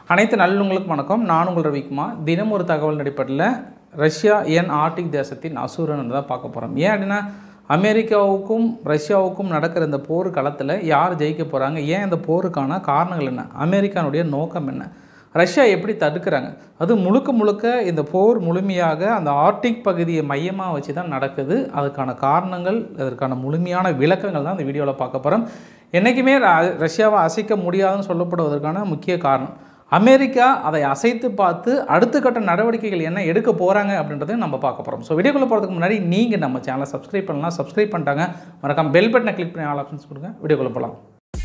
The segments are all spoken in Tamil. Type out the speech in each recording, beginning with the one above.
அனைத்து நல்லுங்களுக்கும் வணக்கம் நான் உங்கள் ரவிக்குமார் தினம் ஒரு தகவல் அடிப்படையில் ரஷ்யா ஏன் ஆர்டிக் தேசத்தின் அசுரன் தான் பார்க்க போகிறோம் ஏன் அப்படின்னா அமெரிக்காவுக்கும் ரஷ்யாவுக்கும் நடக்கிற இந்த போர் களத்தில் யார் ஜெயிக்க போகிறாங்க ஏன் இந்த போருக்கான காரணங்கள் என்ன அமெரிக்கானுடைய நோக்கம் என்ன ரஷ்யா எப்படி தடுக்கிறாங்க அது முழுக்க முழுக்க இந்த போர் முழுமையாக அந்த ஆர்டிக் பகுதியை மையமாக வச்சு தான் நடக்குது அதுக்கான காரணங்கள் அதற்கான முழுமையான விளக்கங்கள் தான் இந்த வீடியோவில் பார்க்க போகிறோம் என்றைக்குமே ர- ரஷ்யாவை அசைக்க முடியாதுன்னு சொல்லப்படுவதற்கான முக்கிய காரணம் அமெரிக்கா அதை அசைத்து பார்த்து அடுத்த கட்ட நடவடிக்கைகள் என்ன எடுக்க போகிறாங்க அப்படின்றதையும் நம்ம பார்க்க போகிறோம் ஸோ வீடியோக்குள்ளே போகிறதுக்கு முன்னாடி நீங்கள் நம்ம சேனலை சப்ஸ்கிரைப் பண்ணலாம் சப்ஸ்கிரைப் பண்ணிட்டாங்க மறக்காம பெல் பட்டனை கிளிக் பண்ணி ஆல் ஆப்ஷன்ஸ் கொடுங்க வீடியோக்குள்ளே போகலாம்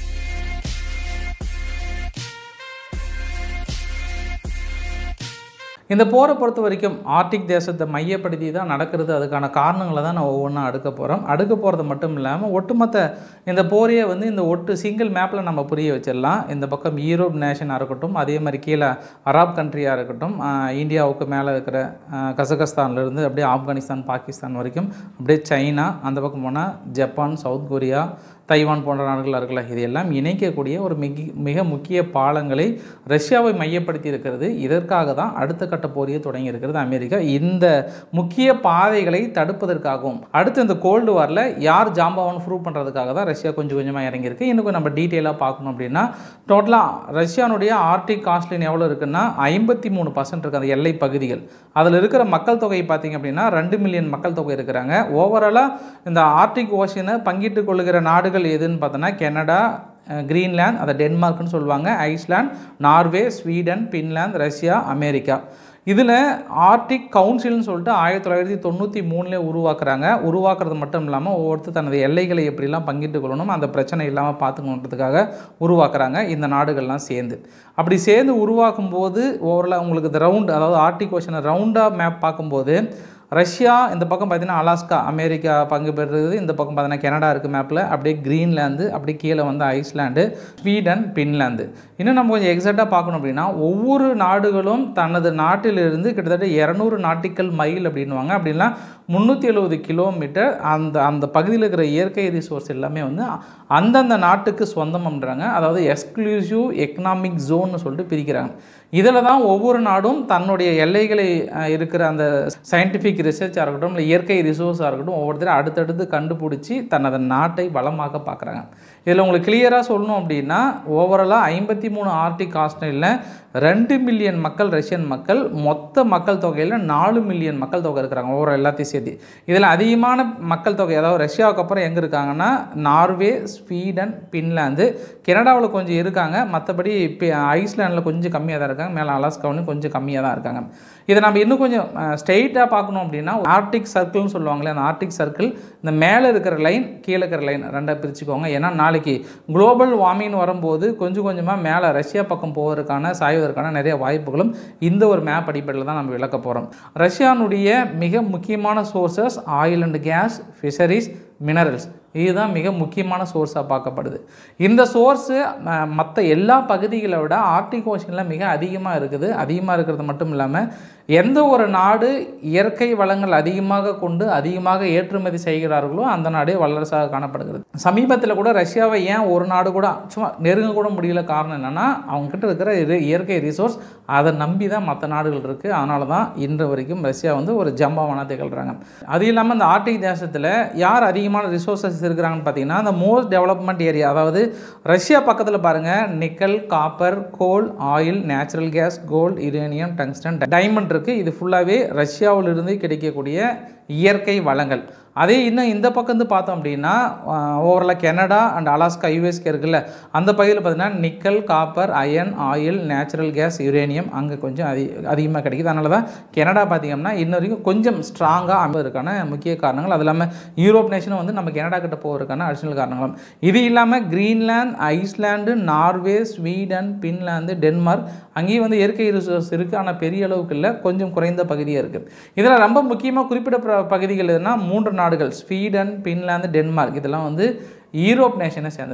இந்த போரை பொறுத்த வரைக்கும் ஆர்டிக் தேசத்தை மையப்படுத்தி தான் நடக்கிறது அதுக்கான காரணங்களை தான் நான் ஒவ்வொன்றா அடுக்க போகிறோம் அடுக்க போகிறது மட்டும் இல்லாமல் ஒட்டுமொத்த இந்த போரையே வந்து இந்த ஒட்டு சிங்கிள் மேப்பில் நம்ம புரிய வச்சிடலாம் இந்த பக்கம் யூரோப் நேஷனாக இருக்கட்டும் அதே மாதிரி கீழே அராப் கண்ட்ரியாக இருக்கட்டும் ஆஹ் இந்தியாவுக்கு மேலே இருக்கிற ஆஹ் கசகஸ்தான்லேருந்து அப்படியே ஆப்கானிஸ்தான் பாகிஸ்தான் வரைக்கும் அப்படியே சைனா அந்த பக்கம் போனால் ஜப்பான் சவுத் கொரியா தைவான் போன்ற நாடுகள் இருக்குல்ல இது எல்லாம் இணைக்கக்கூடிய ஒரு மிக மிக முக்கிய பாலங்களை ரஷ்யாவை மையப்படுத்தி இருக்கிறது இதற்காக தான் அடுத்த கட்ட போரியை தொடங்கி இருக்கிறது அமெரிக்கா இந்த முக்கிய பாதைகளை தடுப்பதற்காகவும் அடுத்து இந்த கோல்டு வாரில் யார் ஜாம்பாவான்னு ப்ரூவ் பண்ணுறதுக்காக தான் ரஷ்யா கொஞ்சம் கொஞ்சமாக இறங்கியிருக்கு இன்னும் நம்ம டீட்டெயிலாக பார்க்கணும் அப்படின்னா டோட்டலாக ரஷ்யானுடைய ஆர்டிக் காஸ்ட்லின் எவ்வளோ இருக்குன்னா ஐம்பத்தி மூணு பர்சன்ட் இருக்குது அந்த எல்லை பகுதிகள் அதில் இருக்கிற மக்கள் தொகை பார்த்தீங்க அப்படின்னா ரெண்டு மில்லியன் மக்கள் தொகை இருக்கிறாங்க ஓவராலாக இந்த ஆர்டிக் ஓஷனை பங்கிட்டு கொள்ளுகிற நாடுகள் எதுன்னு பார்த்தோன்னா கனடா அஹ், கிரீன்லாந்து அதை டென்மார்க்னு சொல்லுவாங்க Iceland Norway Sweden Finland Russia America இதில் ஆர்டிக் கவுன்சில்னு சொல்லிட்டு ஆயிரத்தி தொள்ளாயிரத்தி தொண்ணூற்றி மூணுலேயே உருவாக்குறாங்க உருவாக்குறது மட்டும் இல்லாமல் ஒவ்வொருத்தர் தனது எல்லைகளை எப்படிலாம் பங்கிட்டு கொள்ளணும் அந்த பிரச்சனை இல்லாமல் பார்த்துக்கணுன்றதுக்காக உருவாக்குறாங்க இந்த நாடுகள்லாம் சேர்ந்து அப்படி சேர்ந்து உருவாக்கும் போது ஓவரலாக உங்களுக்கு இந்த ரவுண்ட் அதாவது ஆர்டிக் ஓஷனை ரவுண்டாக மேப் பார்க்கும்போது ரஷ்யா இந்த பக்கம் பார்த்தீங்கன்னா அலாஸ்கா அமெரிக்கா பங்கு பெறுறது இந்த பக்கம் பார்த்தீங்கன்னா கனடா இருக்குது மேப்பில் அப்படியே கிரீன்லாந்து அப்படியே கீழே வந்து ஐஸ்லாண்டு ஸ்வீடன் பின்லாந்து இன்னும் நம்ம கொஞ்சம் எக்ஸாக்டாக பார்க்கணும் அப்படின்னா ஒவ்வொரு நாடுகளும் தனது நாட்டிலிருந்து கிட்டத்தட்ட இரநூறு நாட்டிக்கல் மைல் அப்படின்வாங்க அப்படின்னா முந்நூற்றி எழுபது கிலோமீட்டர் அந்த அந்த பகுதியில் இருக்கிற இயற்கை ரிசோர்ஸ் எல்லாமே வந்து அந்தந்த நாட்டுக்கு சொந்தம்ன்றாங்க அதாவது எக்ஸ்க்ளூசிவ் எக்கனாமிக் ஜோன்னு சொல்லிட்டு பிரிக்கிறாங்க இதில் தான் ஒவ்வொரு நாடும் தன்னுடைய எல்லைகளை அஹ், இருக்கிற அந்த சயின்டிஃபிக் ரிசர்ச்சாக இருக்கட்டும் இல்லை இயற்கை ரிசோர்ஸாக இருக்கட்டும் ஒவ்வொருத்தரும் அடுத்தடுத்து கண்டுபிடிச்சி தனது நாட்டை வளமாக்க பார்க்குறாங்க இதில் உங்களுக்கு கிளியராக சொல்லணும் அப்படின்னா ஓவராலாக ஐம்பத்தி மூணு ஆர்டிக் காஸ்டனில் ரெண்டு மில்லியன் மக்கள் ரஷ்யன் மக்கள் மொத்த மக்கள் தொகையில் நாலு மில்லியன் மக்கள் தொகை இருக்கிறாங்க ஓவரால் எல்லாத்தையும் சேர்த்து இதில் அதிகமான மக்கள் தொகை அதாவது ரஷ்யாவுக்கு அப்புறம் எங்கே இருக்காங்கன்னா நார்வே ஸ்வீடன் பின்லாந்து கனடாவில் கொஞ்சம் இருக்காங்க மற்றபடி ஐஸ்லாண்டில் கொஞ்சம் கம்மியாக தான் இருக்காங்க மேலே அலாஸ்காவிலும் கொஞ்சம் கம்மியாக தான் இருக்காங்க இதை நம்ம இன்னும் கொஞ்சம் ஸ்ட்ரெயிட்டாக பார்க்கணும் அப்படின்னா ஆர்டிக் சர்க்கிள்னு சொல்லுவாங்களே அந்த ஆர்டிக் சர்க்கிள் இந்த மேலே இருக்கிற லைன் கீழே இருக்கிற லைன் ரெண்டாக பிரிச்சுக்கோங்க ஏன்னா நாளைக்கு குளோபல் வார்மிங் வரும்போது கொஞ்சம் கொஞ்சமாக மேலே ரஷ்யா பக்கம் போவதற்கான சாய்வதற்கான நிறைய வாய்ப்புகளும் இந்த ஒரு மேப் அடிப்படையில் தான் நம்ம விளக்க போகிறோம் ரஷ்யானுடைய மிக முக்கியமான sources oil and gas fisheries minerals இதுதான் மிக முக்கியமான சோர்ஸாக பார்க்கப்படுது இந்த சோர்ஸு மற்ற எல்லா பகுதிகளை விட ஆர்டிக் ஓஷனில் மிக அதிகமாக இருக்குது அதிகமாக இருக்கிறது மட்டும் இல்லாமல் எந்த ஒரு நாடு இயற்கை வளங்கள் அதிகமாக கொண்டு அதிகமாக ஏற்றுமதி செய்கிறார்களோ அந்த நாடே வல்லரசாக காணப்படுகிறது சமீபத்தில் கூட ரஷ்யாவை ஏன் ஒரு நாடு கூட சும்மா நெருங்க கூட முடியல காரணம் என்னென்னா அவங்கக்கிட்ட இருக்கிற இரு- இயற்கை ரிசோர்ஸ் அதை நம்பி தான் மற்ற நாடுகள் இருக்குது அதனால தான் இன்று வரைக்கும் ரஷ்யா வந்து ஒரு ஜம்பாவான திகழ்கிறாங்க அது இல்லாமல் இந்த ஆர்டிக் தேசத்தில் யார் அதிகமான ரிசோர்ஸஸ் இருக்கிறாங்கன்னு பார்த்தீங்கன்னா இந்த மோஸ்ட் டெவலப்மெண்ட் ஏரியா அதாவது ரஷ்யா பக்கத்தில் பாருங்கள் nickel copper coal oil natural gas gold uranium tungsten diamond இருக்குது இது ஃபுல்லாகவே ரஷ்யாவிலிருந்து கிடைக்கக்கூடிய இயற்கை வளங்கள் அதே இன்னும் இந்த பக்கம் வந்து பார்த்தோம் அப்படின்னா ஓவரலாக கனடா அண்ட் அலாஸ்கா யூஎஸ்கே இருக்குல்ல அந்த பகுதியில் பார்த்தீங்கன்னா nickel copper iron oil natural gas uranium அங்கே கொஞ்சம் அதி அதிகமாக கிடைக்குது அதனால தான் கனடா பார்த்திங்கன்னா இன்ன வரைக்கும் கொஞ்சம் ஸ்ட்ராங்காக அமைவதற்கான முக்கிய காரணங்கள் அது இல்லாமல் யூரோப் நேஷனும் வந்து நம்ம கனடா கிட்ட போவதற்கான அடிஷனல் காரணங்களும் இது இல்லாமல் Greenland Iceland Norway Sweden Finland Denmark அங்கேயும் வந்து இயற்கை ரிசோர்ஸ் இருக்குது ஆனால் பெரிய அளவுக்கு இல்லை கொஞ்சம் குறைந்த பகுதியாக இருக்குது இதில் ரொம்ப முக்கியமாக குறிப்பிட்ட பகுதிகள் எதுனா மூன்று நாடுகள் ஸ்வீடன் பின்லாந்து டென்மார்க் இதெல்லாம் வந்து யூரோப் நேஷனை சேர்ந்தது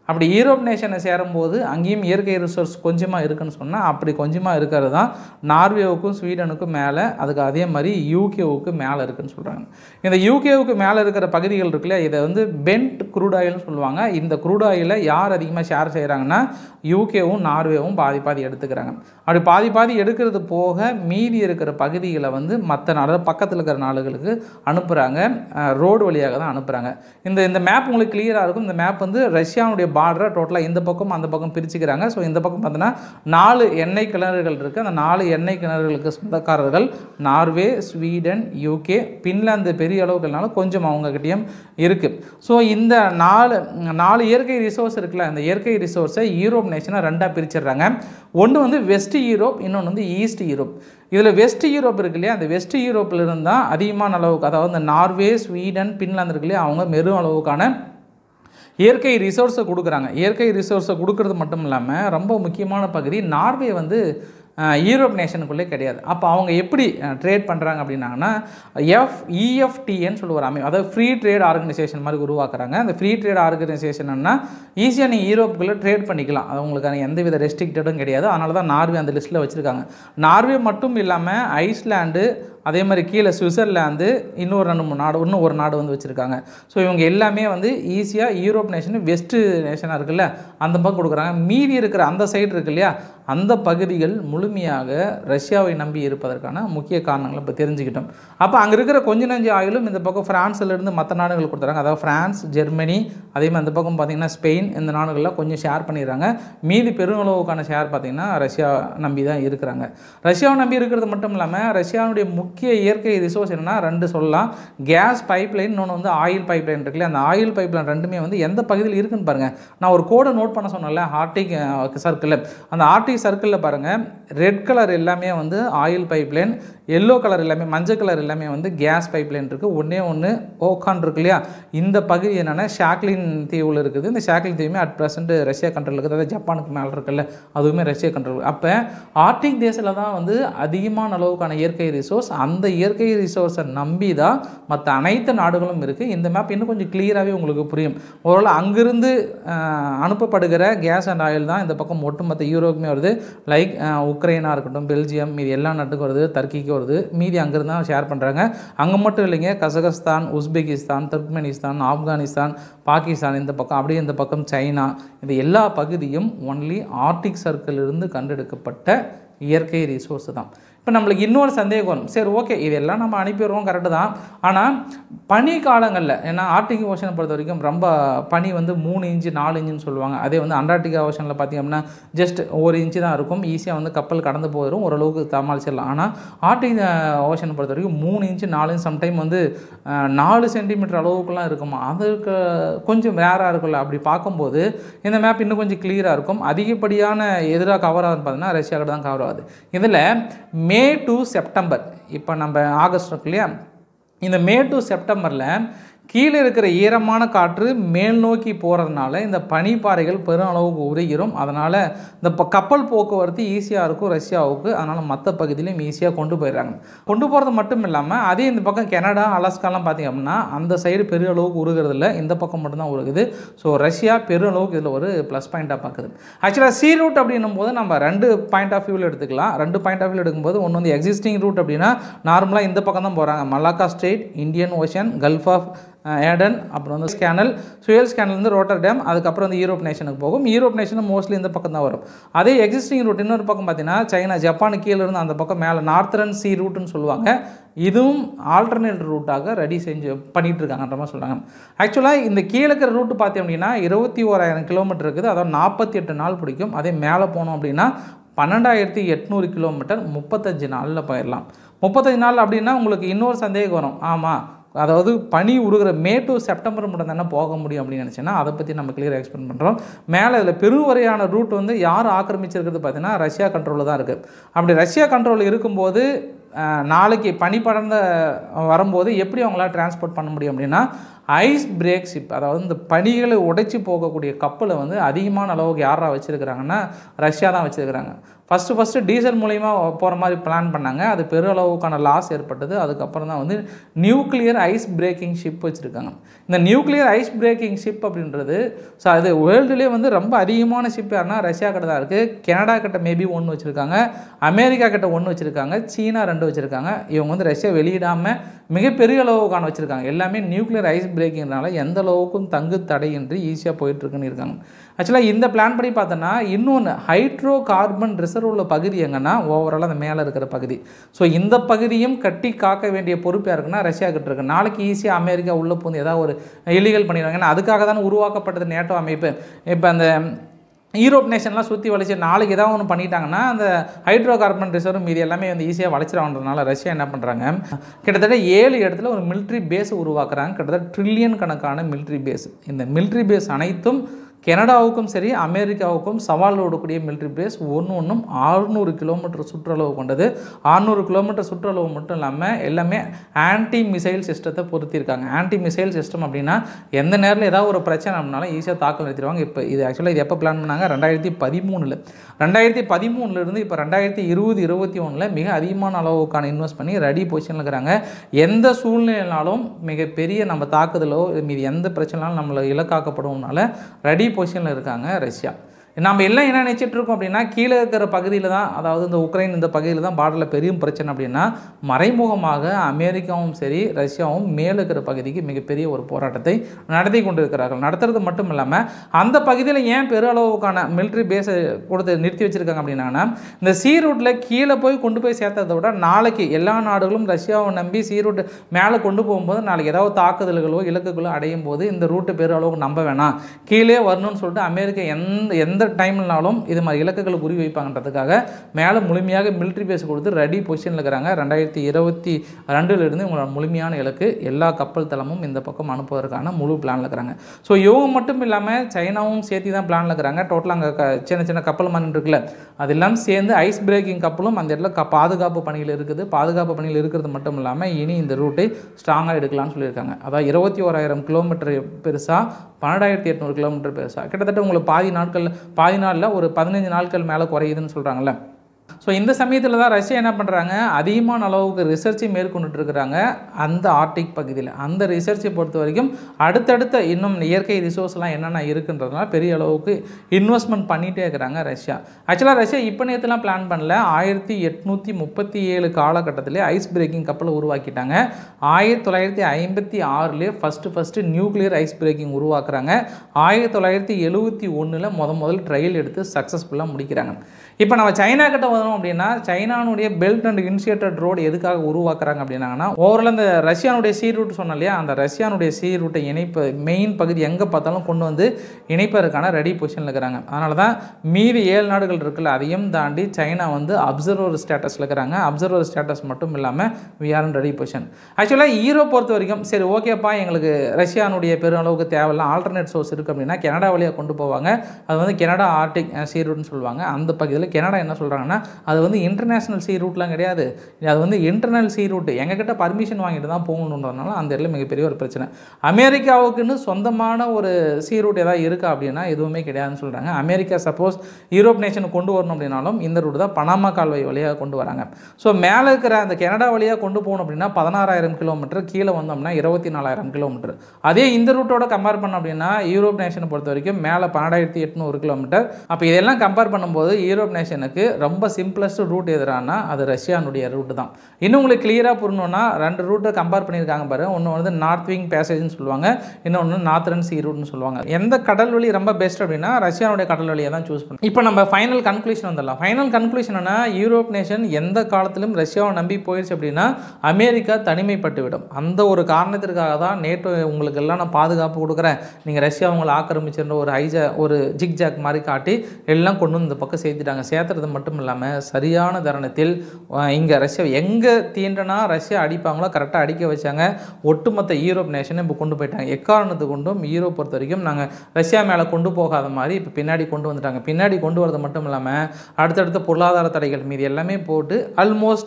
அப்படி யூரோப் நேஷனை சேரும்போது அங்கேயும் இயற்கை ரிசோர்ஸ் கொஞ்சமாக இருக்குன்னு சொன்னால் அப்படி கொஞ்சமாக இருக்கிறது தான் நார்வேவுக்கும் ஸ்வீடனுக்கும் மேலே அதுக்கு அதே மாதிரி யூகேவுக்கு மேலே இருக்குன்னு சொல்கிறாங்க இந்த யூகேவுக்கு மேலே இருக்கிற பகுதிகள் இருக்குல்ல இதை வந்து பென்ட் க்ரூட் ஆயில்னு சொல்லுவாங்க இந்த க்ரூட் ஆயிலை யார் அதிகமாக ஷேர் செய்கிறாங்கன்னா யூகேவும் நார்வேவும் பாதி பாதி எடுத்துக்கிறாங்க அப்படி பாதி பாதி எடுக்கிறது போக மீதி இருக்கிற பகுதிகளை வந்து மற்ற நாடு பக்கத்தில் இருக்கிற நாடுகளுக்கு அனுப்புகிறாங்க ரோடு வழியாக தான் அனுப்புகிறாங்க இந்த இந்த மேப் உங்களுக்கு கிளியராக இருக்கும் இந்த மேப் வந்து ரஷ்யாவுடைய பார்டரை டோட்டலாக இந்த பக்கம் அந்த பக்கம் பிரிச்சுக்கிறாங்க ஸோ இந்த பக்கம் பார்த்தீங்கன்னா நாலு எண்ணெய் கிணறுகள் இருக்குது அந்த நாலு எண்ணெய் கிணறுகளுக்கு சொந்தக்காரர்கள் நார்வே ஸ்வீடன் யூகே பின்லாந்து பெரிய அளவுக்குனாலும் கொஞ்சம் அவங்கக்கிட்டேயும் இருக்குது ஸோ இந்த நாலு நாலு இயற்கை ரிசோர்ஸ் இருக்குல்ல அந்த இயற்கை ரிசோர்ஸை யூரோப் நேஷனை ரெண்டாக பிரிச்சிடுறாங்க ஒன்று வந்து வெஸ்ட் யூரோப் இன்னொன்று வந்து ஈஸ்ட் யூரோப் இதில் வெஸ்ட் யூரோப் இருக்கு இல்லையா அந்த வெஸ்ட் யூரோப்பில் இருந்தால் அதிகமான அளவுக்கு அதாவது இந்த நார்வே ஸ்வீடன் பின்லாந்து இருக்கு இல்லையா அவங்க மெரும் அளவுக்கான இயற்கை ரிசோர்ஸை கொடுக்குறாங்க இயற்கை ரிசோர்ஸை கொடுக்கறது மட்டும் இல்லாமல் ரொம்ப முக்கியமான பகுதி நார்வே வந்து அஹ், யூரோப் நேஷனுக்குள்ளே கிடையாது அப்போ அவங்க எப்படி ட்ரேட் பண்ணுறாங்க அப்படின்னாங்கன்னா எஃப் இஎஃப்டின்னு சொல்லி ஒரு அமை அதாவது ஃப்ரீ ட்ரேட் ஆர்கனைசேஷன் மாதிரி உருவாக்குறாங்க அந்த ஃப்ரீ ட்ரேட் ஆர்கனைசேஷன்னா ஈஸியாக நீங்கள் யூரோப்புக்குள்ளே ட்ரேட் பண்ணிக்கலாம் அது உங்களுக்கான எந்தவித ரெஸ்ட்ரிக்டடும் கிடையாது அதனால தான் நார்வே அந்த லிஸ்ட்டில் வச்சுருக்காங்க நார்வே மட்டும் இல்லாமல் ஐஸ்லாண்டு அதே மாதிரி கீழே சுவிட்சர்லாந்து இன்னொரு ரெண்டு மூணு நாடு இன்னும் ஒரு நாடு வந்து வச்சுருக்காங்க ஸோ இவங்க எல்லாமே வந்து ஈஸியாக யூரோப் நேஷன் வெஸ்ட்டு நேஷனாக இருக்குல்ல அந்த பக்கம் கொடுக்குறாங்க மீதி இருக்கிற அந்த சைடு இருக்கு இல்லையா அந்த பகுதிகள் முழுமையாக ரஷ்யாவை நம்பி இருப்பதற்கான முக்கிய காரணங்களை இப்போ தெரிஞ்சுக்கிட்டோம் அப்போ அங்கே இருக்கிற கொஞ்ச நஞ்சு ஆயிலும் இந்த பக்கம் ஃப்ரான்ஸ்லேருந்து மற்ற நாடுகள் கொடுத்துறாங்க அதாவது ஃப்ரான்ஸ் ஜெர்மனி அதே மாதிரி அந்த பக்கம் பார்த்திங்கன்னா ஸ்பெயின் இந்த நாடுகள்லாம் கொஞ்சம் ஷேர் பண்ணிடுறாங்க மீதி பெருமளவுக்கான ஷேர் பார்த்திங்கன்னா ரஷ்யா நம்பி தான் இருக்கிறாங்க ரஷ்யாவை நம்பி இருக்கிறது மட்டும் இல்லாமல் ரஷ்யாவுடைய முக்கிய இயற்கை ரிசோர்ஸ் என்னன்னா ரெண்டு சொல்லலாம் கேஸ் பைப்லைன் இன்னொன்று வந்து ஆயில் பைப்லைன் இருக்குல்ல அந்த ஆயில் பைப்லைன் ரெண்டுமே வந்து எந்த பகுதியில் இருக்குன்னு பாருங்கள் நான் ஒரு கோடை நோட் பண்ண சொன்னேன்ல ஆர்டிக் சர்க்கிளில் அந்த ஆர்டிக் சர்க்கிளில் பாருங்கள் ரெட் கலர் எல்லாமே வந்து ஆயில் பைப்லைன் எல்லோ கலர் எல்லாமே மஞ்சள் கலர் எல்லாமே வந்து கேஸ் பைப்லைன் இருக்குது ஒன்றே ஒன்று ஓகான் இருக்கு இல்லையா இந்த பகுதி என்னென்னா ஷாக்லின் தீவில் இருக்குது இந்த ஷாக்லின் தீவுமே அட் ப்ரெசென்ட் ரஷ்யா கண்ட்ரோல் இருக்குது அதாவது ஜப்பானுக்கு மேலே இருக்குல்ல அதுவுமே ரஷ்யா கண்ட்ரோல் அப்போ ஆர்டிக் தேசத்தில் தான் வந்து அதிகமான அளவுக்கான இயற்கை ரிசோர்ஸ் அந்த இயற்கை ரிசோர்ஸை நம்பி தான் மற்ற அனைத்து நாடுகளும் இருக்குது இந்த மேப் இன்னும் கொஞ்சம் கிளியராகவே உங்களுக்கு புரியும் ஒருவேளை அங்கிருந்து அஹ், அனுப்பப்படுகிற கேஸ் அண்ட் ஆயில் தான் இந்த பக்கம் ஒட்டுமொத்த யூரோப்புமே வருது லைக் உக்ரைனாக இருக்கட்டும் பெல்ஜியம் மீதி எல்லா நாட்டுக்கும் வருது டர்க்கிக்கு வருது மீதி அங்கிருந்து தான் ஷேர் பண்ணுறாங்க அங்கே மட்டும் இல்லைங்க Kazakhstan Uzbekistan Turkmenistan Afghanistan Pakistan இந்த பக்கம் அப்படியே இந்த பக்கம் சைனா இது எல்லா பகுதியும் ஒன்லி ஆர்டிக் சர்க்கிள் இருந்து கண்டெடுக்கப்பட்ட இயற்கை ரிசோர்ஸ் தான் இப்போ நம்மளுக்கு இன்னொரு சந்தேகம் வரும் சரி ஓகே இதெல்லாம் நம்ம அனுப்பிடுறோம் கரெக்டு தான் ஆனால் பனி காலங்களில் ஏன்னா ஆர்டிக் ஓஷனை பொறுத்த வரைக்கும் ரொம்ப பனி வந்து மூணு இன்ச்சு நாலு இன்ச்சுன்னு சொல்லுவாங்க அதே வந்து அண்டார்டிகா ஓஷனில் பார்த்திங்க அப்படின்னா ஜஸ்ட் ஒரு இன்ச்சு தான் இருக்கும் ஈஸியாக வந்து கப்பல் கடந்து போயிடும் ஓரளவுக்கு சமாளிச்சிடலாம் ஆனால் ஆர்டிக் ஓஷனை பொறுத்த வரைக்கும் மூணு இன்ச்சு நாலு இன்ச் சம்டைம் வந்து அஹ், நாலு சென்டிமீட்டர் அளவுக்குலாம் இருக்குமா அதுக்கு கொஞ்சம் ரேராக இருக்கும்ல அப்படி பார்க்கும்போது இந்த மேப் இன்னும் கொஞ்சம் கிளியராக இருக்கும் அதிகப்படியான எதிராக கவர் ஆகுதுன்னு பார்த்தீங்கன்னா ரஷ்யாவில் தான் கவர் ஆகுது இதில் மே டு செப்டம்பர் இப்போ நம்ம ஆகஸ்ட் இருக்கு இல்லையா இந்த மே டு செப்டம்பரில் கீழே இருக்கிற ஈரமான காற்று மேல் நோக்கி போகிறதுனால இந்த பனிப்பாறைகள் பெரும் அளவுக்கு உருகிரும் அதனால் இந்த ப- கப்பல் போக்குவரத்து ஈஸியாக இருக்கும் ரஷ்யாவுக்கு அதனால் மற்ற பகுதியிலையும் ஈஸியாக கொண்டு போயிடுறாங்க கொண்டு போகிறது மட்டும் இல்லாமல் அதே இந்த பக்கம் கனடா அலாஸ்காலாம் பார்த்திங்க அப்படின்னா அந்த சைடு பெரிய அளவுக்கு உருகிறது இல்லை இந்த பக்கம் மட்டும்தான் உருகுது ஸோ ரஷ்யா பெரும் அளவுக்கு இதில் ஒரு ப்ளஸ் பாயிண்ட்டாக பார்க்குது ஆக்சுவலாக சி ரூட் அப்படின்னும் போது நம்ம ரெண்டு பாயிண்ட் ஆஃப் வியூவில் எடுத்துக்கலாம் ரெண்டு பாயிண்ட் ஆஃப் வியூவில் எடுக்கும்போது ஒன்று வந்து எக்ஸிஸ்டிங் ரூட் அப்படின்னா நார்மலாக இந்த பக்கம் தான் போகிறாங்க Malacca strait Indian ocean gulf of Aden அப்புறம் வந்து ஸ்கேனல் சுயல் ஸ்கேனல்லேருந்து ரோட்டர் டேம் அதுக்கப்புறம் வந்து யூரோப் நேஷனுக்கு போகும் யூரோப் நேஷனும் மோஸ்ட்லி இந்த பக்கம் தான் வரும் அதே எக்ஸிஸ்டிங் ரூட் இன்னொரு பக்கம் பார்த்தீங்கன்னா சைனா ஜப்பான் கீழே இருந்து அந்த பக்கம் மேலே நார்த்தரன் சி ரூட்னு சொல்லுவாங்க இதுவும் ஆல்டர்னேட் ரூட்டாக ரெடி செஞ்சு பண்ணிட்டு இருக்காங்கன்ற மாதிரி சொல்கிறாங்க ஆக்சுவலாக இந்த கீழே இருக்கிற ரூட்டு பார்த்தோம் அப்படின்னா இருபத்தி ஓராயிரம் கிலோமீட்டர் இருக்குது அதாவது நாற்பத்தி எட்டு நாள் பிடிக்கும் அதே மேலே போனோம் அப்படின்னா பன்னெண்டாயிரத்தி எட்நூறு கிலோமீட்டர் முப்பத்தஞ்சு நாளில் போயிடலாம் முப்பத்தஞ்சு நாள் அப்படின்னா உங்களுக்கு இன்னொரு சந்தேகம் வரும் ஆமாம் அதாவது பனி உருகிற மே டு செப்டம்பர் மட்டும் தானே போக முடியும் அப்படின்னு நினச்சேன்னா அதை பற்றி நம்ம கிளியர் எக்ஸ்பிளைன் பண்ணுறோம் மேலே இதில் பெருவரையான ரூட் வந்து யார் ஆக்கிரமிச்சிருக்கிறது பார்த்தீங்கன்னா ரஷ்யா கண்ட்ரோலில் தான் இருக்குது அப்படி ரஷ்யா கண்ட்ரோல் இருக்கும்போது அஹ், நாளைக்கு பனி படர்ந்த வரும்போது எப்படி அவங்களால டிரான்ஸ்போர்ட் பண்ண முடியும் அப்படின்னா ஐஸ் பிரேக் ஷிப் அதாவது இந்த பனிகளை உடைச்சி போகக்கூடிய கப்பலை வந்து அதிகமான அளவுக்கு யாரா வச்சுருக்கிறாங்கன்னா ரஷ்யா தான் வச்சுருக்கிறாங்க ஃபஸ்ட்டு ஃபஸ்ட்டு டீசல் மூலிமா போகிற மாதிரி பிளான் பண்ணாங்க அது பெருளவுக்கான லாஸ் ஏற்பட்டது அதுக்கப்புறம் தான் வந்து நியூக்ளியர் ஐஸ் பிரேக்கிங் ஷிப் வச்சுருக்காங்க இந்த நியூக்ளியர் ஐஸ் பிரேக்கிங் ஷிப் அப்படின்றது ஸோ அது வேர்ல்டுலேயே வந்து ரொம்ப அதிகமான ஷிப் யாருன்னா ரஷ்யா கிட்ட தான் இருக்குது கனடா கிட்ட மேபி ஒன்று வச்சுருக்காங்க அமெரிக்கா கிட்ட ஒன்று வச்சுருக்காங்க சீனா ரெண்டு வச்சுருக்காங்க இவங்க வந்து ரஷ்யா வெளியிடாமல் மிகப்பெரிய அளவுக்கான வச்சுருக்காங்க எல்லாமே நியூக்ளியர் ஐஸ் பிரேக்கிங்னால எந்த அளவுக்கும் தங்கு தடையின்றி ஈஸியாக போயிட்டுருக்குன்னு இருக்காங்க ஆக்சுவலாக இந்த பிளான் படி பார்த்தோன்னா இன்னொன்று ஹைட்ரோ கார்பன் ரிசர்வ் உள்ள பகுதி எங்கன்னா ஓவராலாக அந்த மேலே இருக்கிற பகுதி ஸோ இந்த பகுதியும் கட்டி காக்க வேண்டிய பொறுப்பு யாருக்குன்னா ரஷ்யா கிட்ட இருக்கு நாளைக்கு ஈஸியாக அமெரிக்கா உள்ளே பூந்து ஏதாவது ஒரு இல்லீகல் பண்ணிடுவாங்க ஏன்னா அதுக்காக தான் உருவாக்கப்பட்டது நேட்டோ அமைப்பு இப்போ அந்த யூரோப் நேஷன்லாம் சுற்றி வளைச்சு நாளைக்கு ஏதாவது ஒன்று பண்ணிட்டாங்கன்னா அந்த ஹைட்ரோ கார்பன் ரிசர்வ் மீதி எல்லாமே வந்து ஈஸியாக வளைச்சிடன்றதுனால ரஷ்யா என்ன பண்ணுறாங்க கிட்டத்தட்ட ஏழு இடத்துல ஒரு மிலிட்ரி பேஸ் உருவாக்குறாங்க கிட்டத்தட்ட ட்ரில்லியன் கணக்கான மிலிட்ரி பேஸ் இந்த மிலிட்ரி பேஸ் அனைத்தும் கனடாவுக்கும் சரி அமெரிக்காவுக்கும் சவால் விடக்கூடிய மிலிட்ரி பேஸ் ஒன்று ஒன்றும் ஆறுநூறு கிலோமீட்டர் சுற்றளவு கொண்டது ஆறுநூறு கிலோமீட்டர் சுற்றளவு மட்டும் இல்லாமல் எல்லாமே ஆன்டி மிசைல் சிஸ்டத்தை பொருத்தியிருக்காங்க ஆன்டி மிசைல் சிஸ்டம் அப்படின்னா எந்த நேரத்தில் ஏதாவது ஒரு பிரச்சனை அப்படின்னாலும் ஈஸியாக தாக்கல் நிறுத்திடுவாங்க இப்போ இது ஆக்சுவலாக இது எப்போ பிளான் பண்ணாங்க ரெண்டாயிரத்தி பதிமூணில் ரெண்டாயிரத்தி பதிமூணுலேருந்து இப்போ ரெண்டாயிரத்தி இருபது இருபத்தி ஒன்றில் மிக அதிகமான அளவுக்கான இன்வெஸ்ட் பண்ணி ரெடி பொசிஷனில் இருக்கிறாங்க எந்த சூழ்நிலைனாலும் மிகப்பெரிய நம்ம தாக்குதலோ மீது எந்த பிரச்சனைனாலும் நம்மளை இலக்காக்கப்படும்னால ரெடி பொசிஷனில் இருக்காங்க ரஷ்யா நம்ம எல்லாம் என்ன நினச்சிட்டு இருக்கோம் அப்படின்னா கீழே இருக்கிற பகுதியில் தான் அதாவது இந்த உக்ரைன் இந்த பகுதியில் தான் பார்டரில் பெரிய பிரச்சனை அப்படின்னா மறைமுகமாக அமெரிக்காவும் சரி ரஷ்யாவும் மேலே இருக்கிற பகுதிக்கு மிகப்பெரிய ஒரு போராட்டத்தை நடத்தி கொண்டு இருக்கிறார்கள் நடத்துறது மட்டும் இல்லாமல் அந்த பகுதியில் ஏன் பெருளவுக்கான மிலிட்ரி பேஸை கொடுத்து நிறுத்தி வச்சிருக்காங்க அப்படின்னா இந்த சீ ரூட்டில் கீழே போய் கொண்டு போய் சேர்த்ததை விட நாளைக்கு எல்லா நாடுகளும் ரஷ்யாவை நம்பி சீ ரூட் மேலே கொண்டு போகும்போது நாளைக்கு ஏதாவது தாக்குதல்களோ இலக்குகளோ அடையும் போது இந்த ரூட்டு பெருளவுக்கு நம்ப வேணாம் கீழே வரணும்னு சொல்லிட்டு அமெரிக்கா எந்த எந்த டைம்னாலும் இது மாதிரி இலக்குகளை குறி வைப்பாங்கன்றதுக்காக மேலே முழுமையாக மிலிட்ரி பேஸ் கொடுத்து ரெடி பொசிஷனில் இருக்கிறாங்க ரெண்டாயிரத்தி இருபத்தி ரெண்டுலேருந்து உங்களோட முழுமையான இலக்கு எல்லா கப்பல் தளமும் இந்த பக்கம் அனுப்புவதற்கான முழு பிளானில் இருக்கிறாங்க ஸோ இவங்க மட்டும் இல்லாமல் சைனாவும் சேர்த்து தான் பிளானில் இருக்கிறாங்க டோட்டலாக அங்கே க சின்ன சின்ன கப்பல் மண் இருக்குல்ல அது எல்லாம் சேர்ந்து ஐஸ் பிரேக்கிங் கப்பலும் அந்த இடத்துல க பாதுகாப்பு பணியில் இருக்குது பாதுகாப்பு பணியில் இருக்கிறது மட்டும் இல்லாமல் இனி இந்த ரூட்டை ஸ்ட்ராங்காக எடுக்கலாம்னு சொல்லியிருக்காங்க அதாவது இருபத்தி ஓராயிரம் கிலோமீட்டர் பெருசாக பன்னெண்டாயிரத்தி எட்நூறு கிலோமீட்டர் பெருசாக கிட்டத்தட்ட உங்களுக்கு பாதி நாட்கள் பாதி நாளில் ஒரு பதினஞ்சு நாட்கள் மேலே குறையுதுன்னு சொல்கிறாங்கல்ல ஸோ இந்த சமயத்தில் தான் ரஷ்யா என்ன பண்ணுறாங்க அதிகமான அளவுக்கு ரிசர்ச்சை மேற்கொண்டுட்டு இருக்கிறாங்க அந்த ஆர்டிக் பகுதியில் அந்த ரிசர்ச்சை பொறுத்த வரைக்கும் அடுத்தடுத்த இன்னும் இயற்கை ரிசோர்ஸ்லாம் என்னென்ன இருக்குன்றதுனால பெரிய அளவுக்கு இன்வெஸ்ட்மெண்ட் பண்ணிகிட்டே இருக்கிறாங்க ரஷ்யா ஆக்சுவலாக ரஷ்யா இப்போ நேற்றுலாம் பிளான் பண்ணல ஆயிரத்தி எட்நூற்றி முப்பத்தி ஏழு காலகட்டத்திலே ஐஸ் பிரேக்கிங் கப்பலை உருவாக்கிட்டாங்க ஆயிரத்தி தொள்ளாயிரத்தி ஐம்பத்தி ஆறுலேயே first first nuclear ice breaking உருவாக்குறாங்க ஆயிரத்தி தொள்ளாயிரத்தி எழுபத்தி ஒன்றில் முத முதல் ட்ரையல் எடுத்து சக்ஸஸ்ஃபுல்லாக முடிக்கிறாங்க இப்போ நம்ம சைனா கிட்ட வந்தோம் அப்படின்னா சைனானுடைய பெல்ட் அண்ட் இனிஷியேட்டட் ரோடு எதுக்காக உருவாக்குறாங்க அப்படின்னாங்கன்னா ஓவரால் அந்த ரஷ்யானுடைய சீ ரூட் சொன்னோம் இல்லையா அந்த ரஷ்யானுடைய சீ ரூட்டை இணைப்பு மெயின் பகுதி எங்கே பார்த்தாலும் கொண்டு வந்து இணைப்பதற்கான ரெடி பொசிஷனில் இருக்கிறாங்க அதனால தான் மீதி ஏழு நாடுகள் இருக்குல்ல அதையும் தாண்டி சைனா வந்து அப்சர்வர் ஸ்டேட்டஸில் இருக்கிறாங்க அப்சர்வர் ஸ்டேட்டஸ் மட்டும் இல்லாமல் வி ஆர் ரெடி பொசிஷன் ஆக்சுவலாக ஈரோ பொறுத்த வரைக்கும் சரி ஓகேப்பா எங்களுக்கு ரஷ்யானுடைய பெருமளவுக்கு தேவையில்லாம் ஆல்டர்னேட் சோர்ஸ் இருக்குது அப்படின்னா கனடா வழியாக கொண்டு போவாங்க அது வந்து கனடா ஆர்டிக் சீ ரூட்னு சொல்லுவாங்க அந்த பகுதியில் கனடா என்ன சொல்கிறாங்கன்னா அது வந்து இன்டர்நேஷ்னல் சீ ரூட்லாம் கிடையாது அது வந்து இன்டர்னல் சீ ரூட் எங்ககிட்ட பர்மிஷன் வாங்கிட்டு தான் போகணுன்றதுனால அந்த இடத்துல மிகப்பெரிய ஒரு பிரச்சனை அமெரிக்காவுக்குன்னு சொந்தமான ஒரு சீ ரூட் ஏதாவது இருக்கா அப்படின்னா எதுவுமே கிடையாதுன்னு சொல்கிறாங்க அமெரிக்கா சப்போஸ் யூரோப் நேஷன் கொண்டு வரணும் அப்படின்னாலும் இந்த ரூட் தான் பனாமா கால்வாய் வழியாக கொண்டு வராங்க ஸோ மேலே இருக்கிற அந்த கனடா வழியாக கொண்டு போகணும் அப்படின்னா பதினாறாயிரம் கிலோமீட்டர் கீழே வந்தோம்னா இருபத்தி நாலாயிரம் கிலோமீட்டர் அதே இந்த ரூட்டோட கம்பேர் பண்ணோம் அப்படின்னா யூரோப் நேஷனை பொறுத்த வரைக்கும் மேலே பன்னெண்டாயிரத்தி எட்நூறு கிலோமீட்டர் அப்போ இதெல்லாம் கம்பேர் பண்ணும்போது யூரோப் நேஷனுக்கு ரொம்ப சிம்பிளஸ்ட் ரூட் எதுறானா அது ரஷ்யானுடைய ரூட் தான் இன்னும் உங்களுக்கு கிளியராக புரியணும்னா ரெண்டு ரூட்டை கம்பேர் பண்ணியிருக்காங்க பாரு ஒன்று வந்து நார்த் விங் பேசேஜ்னு சொல்லுவாங்க இன்னொன்று நார்த்ரன் சீ ரூட்னு சொல்லுவாங்க எந்த கடல் வழி ரொம்ப பெஸ்ட் அப்படின்னா ரஷ்யானுடைய கடல் வழியை தான் சூஸ் பண்ணும் இப்போ நம்ம ஃபைனல் கன்க்ளூஷன் வந்துடலாம் ஃபைனல் கன்க்ளூஷன் என்ன யூரோப் நேஷன் எந்த காலத்திலும் ரஷ்யாவை நம்பி போயிடுச்சு அப்படின்னா அமெரிக்கா தனிமைப்பட்டு விடும் அந்த ஒரு காரணத்திற்காக தான் நேட்டோ உங்களுக்கு எல்லாம் நான் பாதுகாப்பு கொடுக்குறேன் நீங்கள் ரஷ்யா உங்களை ஆக்கிரமிச்சிருந்த ஒரு ஹைஜா ஒரு ஜிக் ஜாக் மாதிரி காட்டி எல்லாம் கொண்டு வந்து இந்த பக்கம் சேர்த்துட்டாங்க சேர்த்துறது மட்டும் இல்லாமல் சரியான தருணத்தில் இங்கே ரஷ்யா எங்கே தீண்டனா ரஷ்யா அடிப்பாங்களோ கரெக்டாக அடிக்க வச்சாங்க ஒட்டுமொத்த யூரோப் நேஷனை இப்போ கொண்டு போயிட்டாங்க எக்காரணத்து கொண்டும் யூரோப் பொறுத்த வரைக்கும் நாங்கள் ரஷ்யா மேலே கொண்டு போகாத மாதிரி இப்போ பின்னாடி கொண்டு வந்துட்டாங்க பின்னாடி கொண்டு வரது மட்டும் இல்லாமல் அடுத்தடுத்த பொருளாதார தடைகள் மீது எல்லாமே போட்டு ஆல்மோஸ்ட்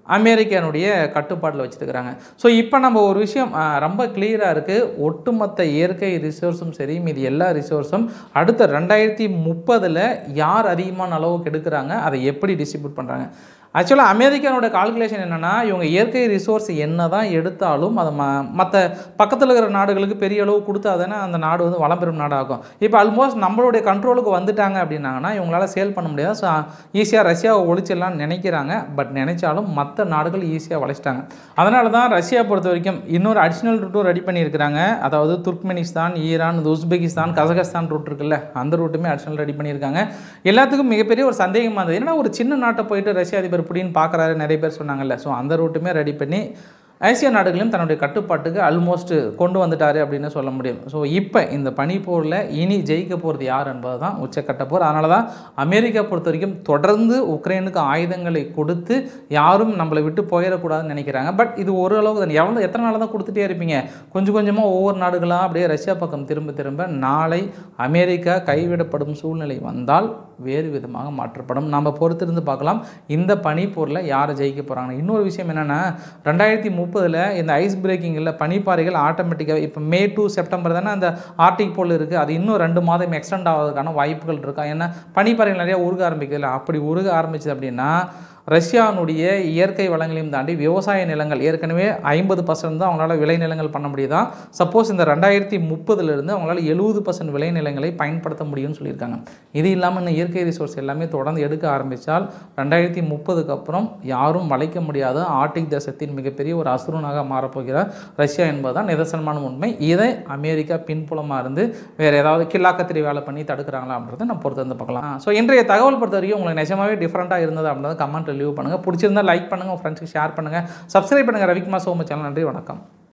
அமெரிக்கனுடைய கட்டுப்பாட்டில் வச்சுருக்கிறாங்க ஸோ இப்போ நம்ம ஒரு விஷயம் ஆஹ், ரொம்ப கிளியராக இருக்குது ஒட்டுமொத்த இயற்கை ரிசோர்ஸும் சரி மீதி எல்லா ரிசோர்ஸும் அடுத்த ரெண்டாயிரத்தி முப்பதில் யார் அதிகமான அளவுக்கு எடுக்கிறாங்க அதை எப்படி டிஸ்ட்ரிபியூட் பண்ணுறாங்க ஆக்சுவலாக அமெரிக்கானோட கால்குலேஷன் என்னென்னா இவங்க இயற்கை ரிசோர்ஸ் என்ன தான் எடுத்தாலும் அதை ம மற்ற பக்கத்தில் இருக்கிற நாடுகளுக்கு பெரிய அளவு கொடுத்தா தானே அந்த நாடு வந்து வளம் பெறும் நாடாகும் இப்போ ஆல்மோஸ்ட் நம்மளுடைய கண்ட்ரோலுக்கு வந்துட்டாங்க அப்படின்னாங்கன்னா இவங்களால சேல் பண்ண முடியாது ஸோ ஈஸியாக ரஷ்யாவை ஒழிச்சிடலாம்னு நினைக்கிறாங்க பட் நினைச்சாலும் மற்ற நாடுகள் ஈஸியாக வளைச்சிட்டாங்க அதனால தான் ரஷ்யா பொறுத்த வரைக்கும் இன்னொரு அடிஷ்னல் ரூட்டும் ரெடி பண்ணியிருக்கிறாங்க அதாவது துர்க்மெனிஸ்தான் ஈரான் இது உஸ்பெகிஸ்தான் கசகஸ்தான் ரூட் இருக்குல்ல அந்த ரூட்டுமே அடிஷ்னல் ரெடி பண்ணியிருக்காங்க எல்லாத்துக்கும் மிகப்பெரிய ஒரு சந்தேகமாக இருந்தது என்னன்னா ஒரு சின்ன நாட்டை போயிட்டு ரஷ்ய அதிபர் புடின்னு பார்க்குறாரு நிறைய பேர் சொன்னாங்கல்ல ஸோ அந்த ரூட்டுமே ரெடி பண்ணி ஆசியா நாடுகளையும் தன்னுடைய கட்டுப்பாட்டுக்கு ஆல்மோஸ்ட் கொண்டு வந்துட்டாரு அப்படின்னு சொல்ல முடியும் ஸோ இப்போ இந்த பனிப்போரில் இனி ஜெயிக்க போகிறது யார் என்பது தான் உச்சக்கட்ட போர் அதனால தான் அமெரிக்கா பொறுத்த வரைக்கும் தொடர்ந்து உக்ரைனுக்கு ஆயுதங்களை கொடுத்து யாரும் நம்மளை விட்டு போயிடக்கூடாதுன்னு நினைக்கிறாங்க பட் இது ஓரளவுக்கு தான் எவ்வளோ எத்தனை நாள் தான் கொடுத்துட்டே இருப்பீங்க கொஞ்சம் கொஞ்சமாக ஒவ்வொரு நாடுகளாக அப்படியே ரஷ்யா பக்கம் திரும்ப திரும்ப நாளை அமெரிக்கா கைவிடப்படும் சூழ்நிலை வந்தால் வேறு விதமாக மாற்றப்படும் நம்ம பொறுத்திருந்து பார்க்கலாம் இந்த பனிப்போரில் யார் ஜெயிக்க போகிறாங்க இன்னொரு விஷயம் என்னென்னா ரெண்டாயிரத்தி முப்பதில் இந்த ஐஸ் பிரேக்கிங்கில் பனிப்பாறைகள் ஆட்டோமேட்டிக்காக இப்போ மே டு செப்டம்பர் தானே அந்த ஆர்டிக் போல் இருக்குது அது இன்னும் ரெண்டு மாதம் எக்ஸ்டெண்ட் ஆகிறதுக்கான வாய்ப்புகள் இருக்கா ஏன்னா பனிப்பாறைகள் நிறையா உருக ஆரம்பிக்குதுல்ல அப்படி உருக ஆரம்பிச்சது அப்படின்னா ரஷ்யானுடைய இயற்கை வளங்களையும் தாண்டி விவசாய நிலங்கள் ஏற்கனவே ஐம்பது பர்சன்ட் தான் அவங்களால விளைநிலங்கள் பண்ண முடியுதா சப்போஸ் இந்த ரெண்டாயிரத்தி முப்பதுலேருந்து அவங்களால எழுபது பர்சன்ட் விளைநிலங்களை பயன்படுத்த முடியும்னு சொல்லியிருக்காங்க இது இல்லாமல் இன்னும் இயற்கை ரிசோர்ஸ் எல்லாமே தொடர்ந்து எடுக்க ஆரம்பித்தால் ரெண்டாயிரத்தி முப்பதுக்கு அப்புறம் யாரும் வளைக்க முடியாத ஆர்டிக் தேசத்தின் மிகப்பெரிய ஒரு அசுரனாக மாறப்போகிறார் ரஷ்யா என்பதுதான் நிதர்சனமான உண்மை இதை அமெரிக்கா பின்புலமாக இருந்து வேறு ஏதாவது கில்லாக்கத்திரி வேலை பண்ணி தடுக்கிறாங்களா அப்படின்றத நம்ம பொறுத்து வந்து பார்க்கலாம் ஸோ இன்றைய தகவல் பொறுத்த வரைக்கும் உங்களுக்கு நிஜமாவே டிஃப்ரெண்ட்டாக இருந்தது அப்படின்றத கமெண்ட் லீவ் பண்ணுங்கள் பிடிச்சிருந்தா லைக் பண்ணுங்கள் உங்கள் ஃப்ரெண்ட்ஸ்க்கு ஷேர் பண்ணுங்கள் சப்ஸ்கிரைப் பண்ணுங்கள் ரவிக்குமார் சோம சேனல் நன்றி வணக்கம்